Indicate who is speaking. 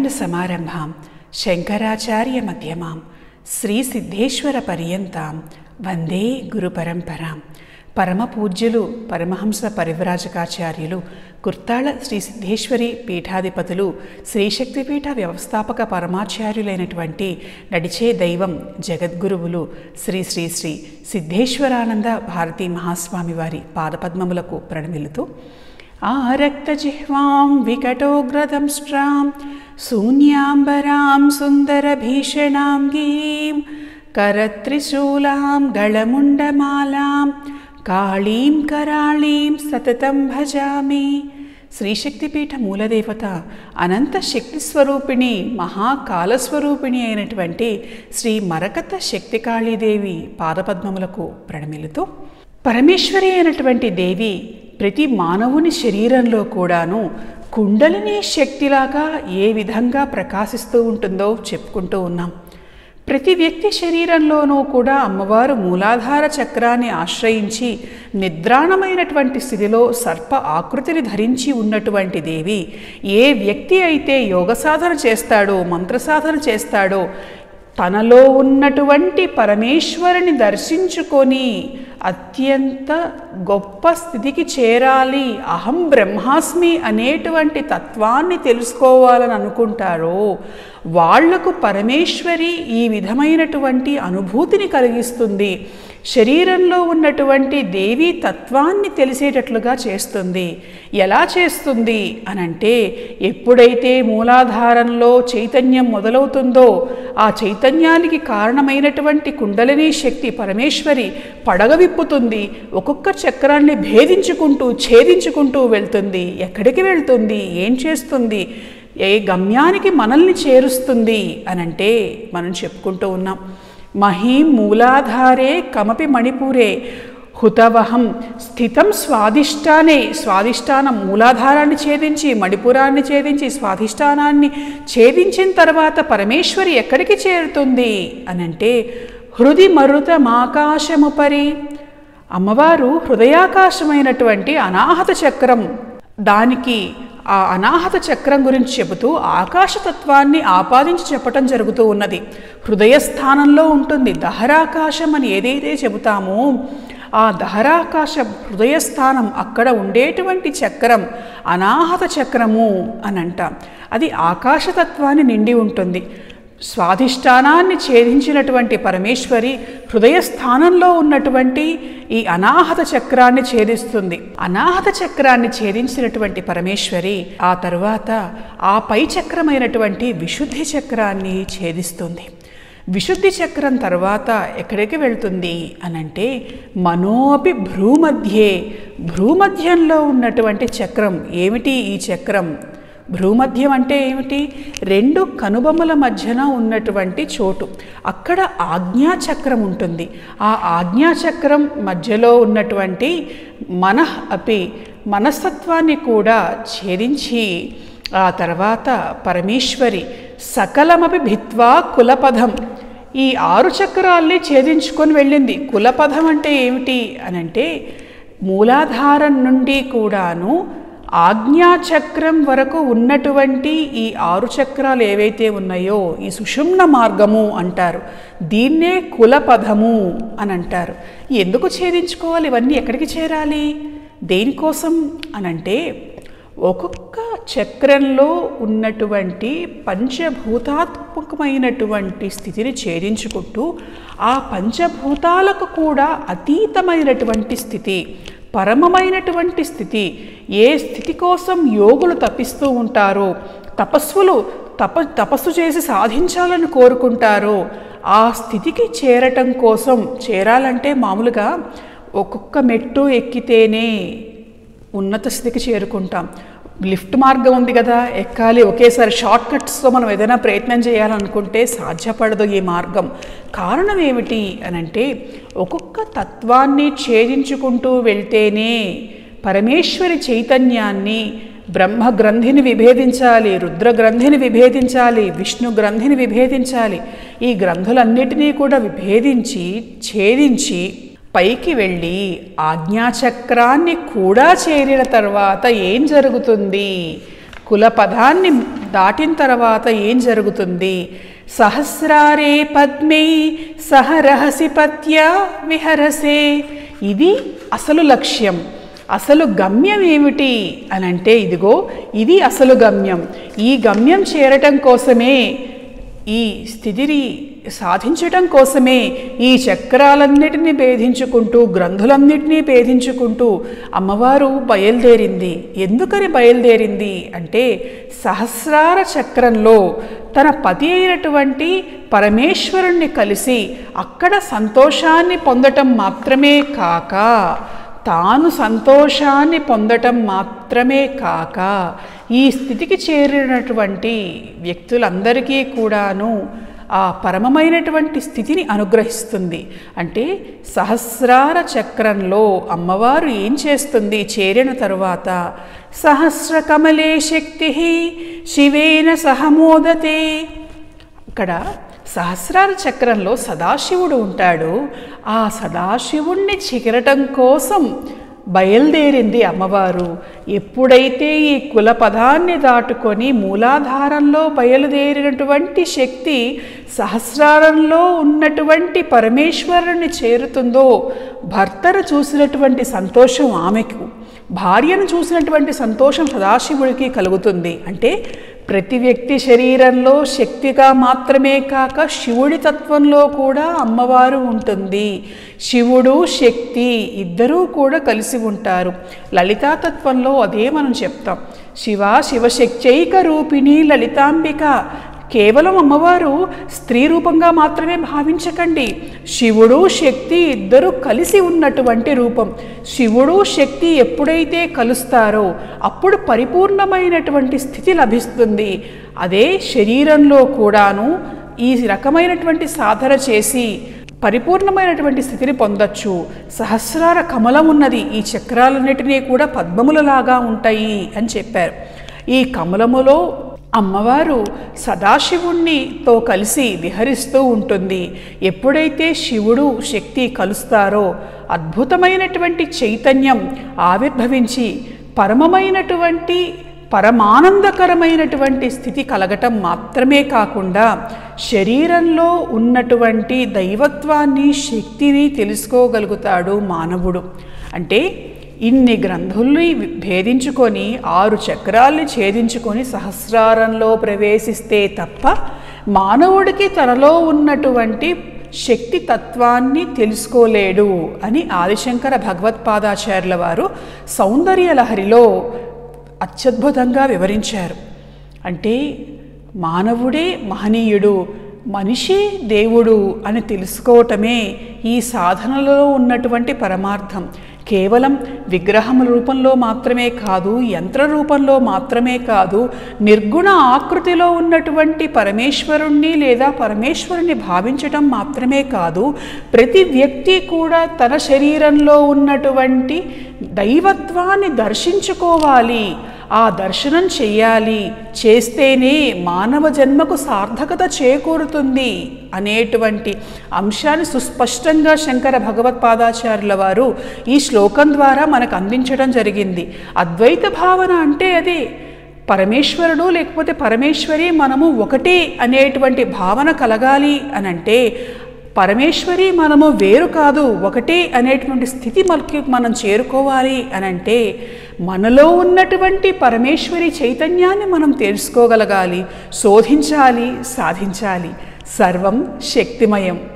Speaker 1: నారాయణసమారంభాం శంకరాచార్యమధ్యమాం శ్రీసిద్ధేశ్వరపర్యంతాం వందే గురుపరంపరాం పరమ పూజ్యులు పరమహంస పరివ్రాజకాచార్యులు కుర్తాళ శ్రీ సిద్ధేశ్వరి పీఠాధిపతులు శ్రీశక్తిపీఠ వ్యవస్థాపక పరమాచార్యులైనటువంటి నడిచే దైవం జగద్గురువులు శ్రీ శ్రీ శ్రీ సిద్ధేశ్వరానంద భారతీ మహాస్వామి వారి పాదపద్మములకు ప్రణమిలుతూ ఆరక్తజిహ్వాం వికటోగ్రదంష్ట్రాం శూన్యాంబరాం సుందరభీషణాం గీం కరత్రిశూలాం గళముండమాలాం కాళీం కరాళీం సతతం భజామి శ్రీశక్తిపీఠ మూలదేవత అనంత శక్తి స్వరూపిణి మహాకాలస్వరూపిణి అయినటువంటి శ్రీ మరకత శక్తికాళీదేవి పాదపద్మములకు ప్రణమిలుతూ పరమేశ్వరి అయినటువంటి దేవి ప్రతి మానవుని శరీరంలో కూడాను కుండలిని శక్తిలాగా ఏ విధంగా ప్రకాశిస్తూ ఉంటుందో చెప్పుకుంటూ ఉన్నాం ప్రతి వ్యక్తి శరీరంలోనూ కూడా అమ్మవారు మూలాధార చక్రాన్ని ఆశ్రయించి నిద్రాణమైనటువంటి స్థితిలో సర్ప ఆకృతిని ధరించి ఉన్నటువంటి దేవి ఏ వ్యక్తి అయితే యోగ సాధన చేస్తాడో మంత్ర సాధన చేస్తాడో తనలో ఉన్నటువంటి పరమేశ్వరుని దర్శించుకొని అత్యంత గొప్ప స్థితికి చేరాలి అహం బ్రహ్మాస్మి అనేటువంటి తత్వాన్ని తెలుసుకోవాలని అనుకుంటారో వాళ్లకు పరమేశ్వరి ఈ విధమైనటువంటి అనుభూతిని కలిగిస్తుంది శరీరంలో ఉన్నటువంటి దేవీ తత్వాన్ని తెలిసేటట్లుగా చేస్తుంది ఎలా చేస్తుంది అనంటే ఎప్పుడైతే మూలాధారంలో చైతన్యం మొదలవుతుందో ఆ చైతన్యానికి కారణమైనటువంటి కుండలిని శక్తి పరమేశ్వరి పడగ విప్పుతుంది ఒక్కొక్క చక్రాన్ని భేదించుకుంటూ ఛేదించుకుంటూ వెళ్తుంది ఎక్కడికి వెళ్తుంది ఏం చేస్తుంది ఏ గమ్యానికి మనల్ని చేరుస్తుంది అనంటే మనం చెప్పుకుంటూ ఉన్నాం మహీం మూలాధారే కమపి మణిపూరే హుతవహం స్థితం స్వాదిష్టానే స్వాదిష్టానం మూలాధారాన్ని ఛేదించి మణిపురాన్ని ఛేదించి స్వాధిష్టానాన్ని ఛేదించిన తర్వాత పరమేశ్వరి ఎక్కడికి చేరుతుంది అనంటే హృది మరుతమాకాశముపరి అమ్మవారు హృదయాకాశమైనటువంటి అనాహత చక్రం దానికి ఆ అనాహత చక్రం గురించి చెబుతూ ఆకాశతత్వాన్ని ఆపాదించి చెప్పటం జరుగుతూ ఉన్నది హృదయస్థానంలో ఉంటుంది దహరాకాశం అని ఏదైతే చెబుతామో ఆ దహరాకాశ హృదయస్థానం అక్కడ ఉండేటువంటి చక్రం అనాహత చక్రము అని అంటాం అది ఆకాశతత్వాన్ని నిండి ఉంటుంది స్వాధిష్టానాన్ని ఛేదించినటువంటి పరమేశ్వరి హృదయ స్థానంలో ఉన్నటువంటి ఈ అనాహత చక్రాన్ని ఛేదిస్తుంది అనాహత చక్రాన్ని ఛేదించినటువంటి పరమేశ్వరి ఆ తరువాత ఆ పై చక్రమైనటువంటి విశుద్ధి చక్రాన్ని ఛేదిస్తుంది విశుద్ధి చక్రం తర్వాత ఎక్కడికి వెళ్తుంది అనంటే మనోపి భ్రూమధ్యే భ్రూమధ్యంలో ఉన్నటువంటి చక్రం ఏమిటి ఈ చక్రం భ్రూమధ్యం అంటే ఏమిటి రెండు కనుబొమ్మల మధ్యన ఉన్నటువంటి చోటు అక్కడ ఆజ్ఞాచక్రం ఉంటుంది ఆ ఆజ్ఞాచక్రం మధ్యలో ఉన్నటువంటి మనః అపి మనస్తత్వాన్ని కూడా ఛేదించి ఆ తర్వాత పరమేశ్వరి సకలమపి భిత్వా కులపదం ఈ ఆరు చక్రాల్ని ఛేదించుకొని వెళ్ళింది కులపదం అంటే ఏమిటి అనంటే మూలాధారం నుండి కూడాను ఆజ్ఞాచక్రం వరకు ఉన్నటువంటి ఈ ఆరు చక్రాలు ఏవైతే ఉన్నాయో ఈ సుషుమ్న మార్గము అంటారు దీన్నే కులపదము అని అంటారు ఎందుకు ఛేదించుకోవాలి ఇవన్నీ ఎక్కడికి చేరాలి దేనికోసం అనంటే ఒక్కొక్క చక్రంలో ఉన్నటువంటి పంచభూతాత్మకమైనటువంటి స్థితిని ఛేదించుకుంటూ ఆ పంచభూతాలకు కూడా అతీతమైనటువంటి స్థితి పరమమైనటువంటి స్థితి ఏ స్థితి కోసం యోగులు తప్పిస్తూ ఉంటారో తపస్సులు తప తపస్సు చేసి సాధించాలని కోరుకుంటారో ఆ స్థితికి చేరటం కోసం చేరాలంటే మామూలుగా ఒక్కొక్క మెట్టు ఎక్కితేనే ఉన్నత స్థితికి చేరుకుంటాం లిఫ్ట్ మార్గం ఉంది కదా ఎక్కాలి ఒకేసారి షార్ట్ కట్స్తో మనం ఏదైనా ప్రయత్నం చేయాలనుకుంటే సాధ్యపడదు ఈ మార్గం కారణం ఏమిటి అనంటే ఒక్కొక్క తత్వాన్ని ఛేదించుకుంటూ వెళ్తేనే పరమేశ్వరి చైతన్యాన్ని బ్రహ్మ గ్రంథిని విభేదించాలి రుద్ర గ్రంథిని విభేదించాలి విష్ణు గ్రంథిని విభేదించాలి ఈ గ్రంథులన్నిటినీ కూడా విభేదించి ఛేదించి పైకి వెళ్ళి ఆజ్ఞాచక్రాన్ని కూడా చేరిన తర్వాత ఏం జరుగుతుంది కుల పదాన్ని దాటిన తర్వాత ఏం జరుగుతుంది సహస్రారే పద్మే సహరహసి పత్య విహరసే ఇది అసలు లక్ష్యం అసలు గమ్యం ఏమిటి అని అంటే ఇదిగో ఇది అసలు గమ్యం ఈ గమ్యం చేరటం కోసమే ఈ స్థితిని సాధించటం కోసమే ఈ చక్రాలన్నిటినీ భేదించుకుంటూ గ్రంథులన్నిటినీ భేదించుకుంటూ అమ్మవారు బయలుదేరింది ఎందుకని బయలుదేరింది అంటే సహస్రార చక్రంలో తన పతి అయినటువంటి పరమేశ్వరుణ్ణి కలిసి అక్కడ సంతోషాన్ని పొందటం మాత్రమే కాక తాను సంతోషాన్ని పొందటం మాత్రమే కాక ఈ స్థితికి చేరినటువంటి వ్యక్తులందరికీ కూడాను ఆ పరమమైనటువంటి స్థితిని అనుగ్రహిస్తుంది అంటే సహస్రార చక్రంలో అమ్మవారు ఏం చేస్తుంది చేరిన తరువాత సహస్ర కమలే శక్తి శివేన సహమోదతే ఇక్కడ సహస్రార చక్రంలో సదాశివుడు ఉంటాడు ఆ సదాశివుణ్ణి చిగరటం కోసం బయలుదేరింది అమ్మవారు ఎప్పుడైతే ఈ కుల పదాన్ని దాటుకొని మూలాధారంలో బయలుదేరినటువంటి శక్తి సహస్రారంలో ఉన్నటువంటి పరమేశ్వరుని చేరుతుందో భర్తను చూసినటువంటి సంతోషం ఆమెకు భార్యను చూసినటువంటి సంతోషం సదాశివుడికి కలుగుతుంది అంటే ప్రతి వ్యక్తి శరీరంలో శక్తిగా మాత్రమే కాక శివుడి తత్వంలో కూడా అమ్మవారు ఉంటుంది శివుడు శక్తి ఇద్దరూ కూడా కలిసి ఉంటారు లలితా తత్వంలో అదే మనం చెప్తాం శివ శివశక్త్యైక రూపిణి లలితాంబిక కేవలం అమ్మవారు స్త్రీ రూపంగా మాత్రమే భావించకండి శివుడు శక్తి ఇద్దరు కలిసి ఉన్నటువంటి రూపం శివుడు శక్తి ఎప్పుడైతే కలుస్తారో అప్పుడు పరిపూర్ణమైనటువంటి స్థితి లభిస్తుంది అదే శరీరంలో కూడాను ఈ రకమైనటువంటి సాధన చేసి పరిపూర్ణమైనటువంటి స్థితిని పొందొచ్చు సహస్రార కమలం ఉన్నది ఈ చక్రాలన్నిటినీ కూడా పద్మములలాగా ఉంటాయి అని చెప్పారు ఈ కమలములో అమ్మవారు సదాశివుణ్ణితో కలిసి విహరిస్తూ ఉంటుంది ఎప్పుడైతే శివుడు శక్తి కలుస్తారో అద్భుతమైనటువంటి చైతన్యం ఆవిర్భవించి పరమమైనటువంటి పరమానందకరమైనటువంటి స్థితి కలగటం మాత్రమే కాకుండా శరీరంలో ఉన్నటువంటి దైవత్వాన్ని శక్తిని తెలుసుకోగలుగుతాడు మానవుడు అంటే ఇన్ని గ్రంథుల్ని భేదించుకొని ఆరు చక్రాల్ని ఛేదించుకొని సహస్రారంలో ప్రవేశిస్తే తప్ప మానవుడికి తనలో ఉన్నటువంటి శక్తి తత్వాన్ని తెలుసుకోలేడు అని ఆదిశంకర భగవత్పాదాచార్యుల వారు సౌందర్య లహరిలో అత్యద్భుతంగా వివరించారు అంటే మానవుడే మహనీయుడు మనిషి దేవుడు అని తెలుసుకోవటమే ఈ సాధనలో ఉన్నటువంటి పరమార్థం కేవలం విగ్రహం రూపంలో మాత్రమే కాదు యంత్ర రూపంలో మాత్రమే కాదు నిర్గుణ ఆకృతిలో ఉన్నటువంటి పరమేశ్వరుణ్ణి లేదా పరమేశ్వరుని భావించటం మాత్రమే కాదు ప్రతి వ్యక్తి కూడా తన శరీరంలో ఉన్నటువంటి దైవత్వాన్ని దర్శించుకోవాలి ఆ దర్శనం చెయ్యాలి చేస్తేనే మానవ జన్మకు సార్థకత చేకూరుతుంది అనేటువంటి అంశాన్ని సుస్పష్టంగా శంకర భగవత్పాదాచార్యుల వారు ఈ శ్లోకం ద్వారా మనకు అందించడం జరిగింది అద్వైత భావన అంటే అదే పరమేశ్వరుడు లేకపోతే పరమేశ్వరి మనము ఒకటే అనేటువంటి భావన కలగాలి అని అంటే పరమేశ్వరి మనము వేరు కాదు ఒకటే అనేటువంటి స్థితి మనకి మనం చేరుకోవాలి అని అంటే మనలో ఉన్నటువంటి పరమేశ్వరి చైతన్యాన్ని మనం తెలుసుకోగలగాలి శోధించాలి సాధించాలి సర్వం శక్తిమయం